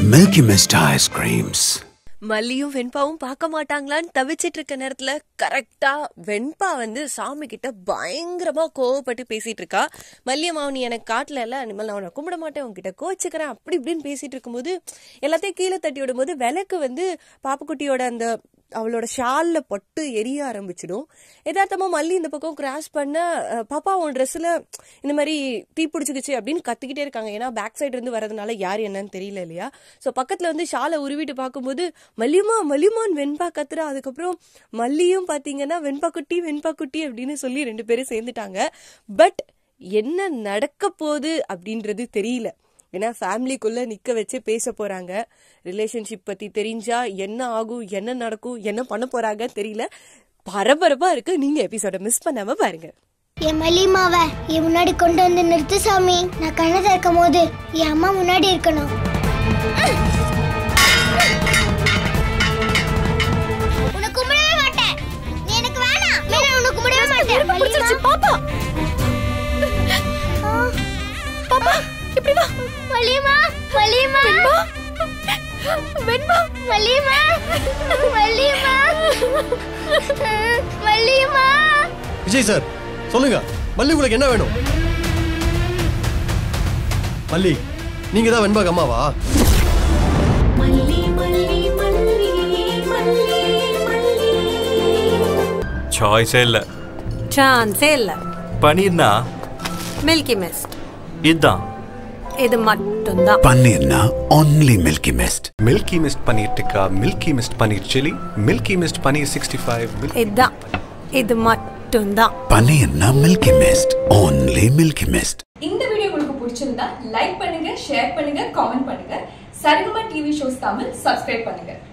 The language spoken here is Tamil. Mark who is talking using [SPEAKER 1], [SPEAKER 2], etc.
[SPEAKER 1] Milky Mist ice creams.
[SPEAKER 2] மல்லியும் வெண்பாவும் பார்க்க மாட்டாங்களான்னு தவிச்சிட்டு இருக்க நேரத்துல கரெக்டா வெண்பா வந்து சாமி கிட்ட பயங்கரமா கோவப்பட்டு பேசிட்டு இருக்கா மல்லியம்மாவும் நீ எனக்கு காட்டல இல்ல இனிமேல் நான் உன்னை கும்பிட மாட்டேன் உன்கிட்ட கோச்சுக்கிறேன் அப்படி இப்படின்னு பேசிட்டு இருக்கும்போது எல்லாத்தையும் கீழே தட்டி விடும்போது விளக்கு வந்து பாப்புக்குட்டியோட அந்த அவளோட ஷால்ல பட்டு எரிய ஆரம்பிச்சிடும் யதார்த்தமா மல்லி இந்த பக்கம் கிராஸ் பண்ண அஹ், பாப்பா உன் ட்ரெஸ்ல இந்த மாதிரி தீ பிடிச்சிக்கிச்சு அப்படின்னு கத்திக்கிட்டே இருக்காங்க ஏன்னா பேக் சைடு இருந்து வரதுனால யார் என்னன்னு தெரியல இல்லையா ஸோ பக்கத்துல வந்து ஷாலை உருவிட்டு பார்க்கும்போது மல்லியமா மல்லியமான் வெண்பா கத்துறா அதுக்கப்புறம் மல்லியும் பாத்தீங்கன்னா வெண்பா குட்டி வெண்பா குட்டி அப்படின்னு சொல்லி ரெண்டு பேரும் சேர்ந்துட்டாங்க பட் என்ன நடக்க போகுது அப்படின்றது தெரியல ஏன்னா ஃபேமிலிக்குள்ள நிக்க வச்சு பேச போறாங்க ரிலேஷன்ஷிப் பத்தி தெரிஞ்சா என்ன ஆகும் என்ன நடக்கும் என்ன பண்ண போறாங்க தெரியல பரபரப்பா இருக்கு நீங்க எபிசோட மிஸ் பண்ணாம பாருங்க
[SPEAKER 3] என் மல்லிமாவை என் முன்னாடி கொண்டு வந்து நிறுத்து சாமி நான் கண்ணை திறக்கும் போது என் அம்மா முன்னாடி இருக்கணும் உன்னை கும்பிடவே மாட்டேன் நீ எனக்கு வேணாம் நான் உன்னை கும்பிடவே மாட்டேன் பாப்பா பாப்பா இப்படி வா மல்லிமா மல்லிமா வெண்பா மல்லிமா மல்லிமா மல்லிமா
[SPEAKER 4] விஜய் சார் சொல்லுங்க மல்லி உங்களுக்கு என்ன வேணும் மல்லி நீங்க தான் வெண்பாக்கு அம்மாவா
[SPEAKER 5] சாய்ஸே இல்லை
[SPEAKER 6] சான்ஸே இல்ல
[SPEAKER 5] பனீர்னா
[SPEAKER 6] மில்கி மிஸ்ட்
[SPEAKER 5] இதுதான்
[SPEAKER 6] இது மட்டும்தான்
[SPEAKER 1] Panirna only Milky Mist.
[SPEAKER 7] Milky Mist paneer tikka Milky Mist paneer chilli Milky Mist paneer sixty five
[SPEAKER 6] இதுதான் இது மட்டும்தான்
[SPEAKER 1] Panirna Milky Mist. Only Milky Mist.
[SPEAKER 8] இந்த வீடியோ உங்களுக்கு பிடிச்சிருந்தா லைக் பண்ணுங்க ஷேர் பண்ணுங்க காமெண்ட் பண்ணுங்க Saregama TV shows Tamil subscribe பண்ணுங்க